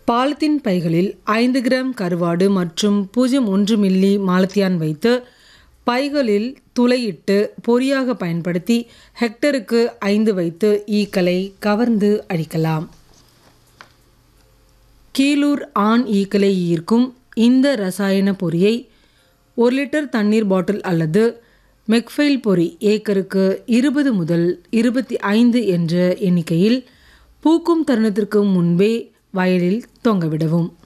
polythene பைகளில் ஐந்து gram கருவாடு மற்றும் பூஜ்ஜியம் ஒன்று மில்லி மாலத்தியான் வைத்து பைகளில் துளையிட்டு பொறியாக பயன்படுத்தி ஹெக்டருக்கு ஐந்து வைத்து ஈக்களை கவர்ந்து அழிக்கலாம் கீழூர் ஆண் ஈக்களை ஈர்க்கும் இந்த ரசாயன பொறியை ஒரு லிட்டர் தண்ணீர் பாட்டில் அல்லது மெக்ஃபைல் பொறி ஏக்கருக்கு இருபது முதல் இருபத்தி ஐந்து என்ற எண்ணிக்கையில் பூக்கும் தருணத்திற்கு முன்பே வயலில் தொங்கவிடவும்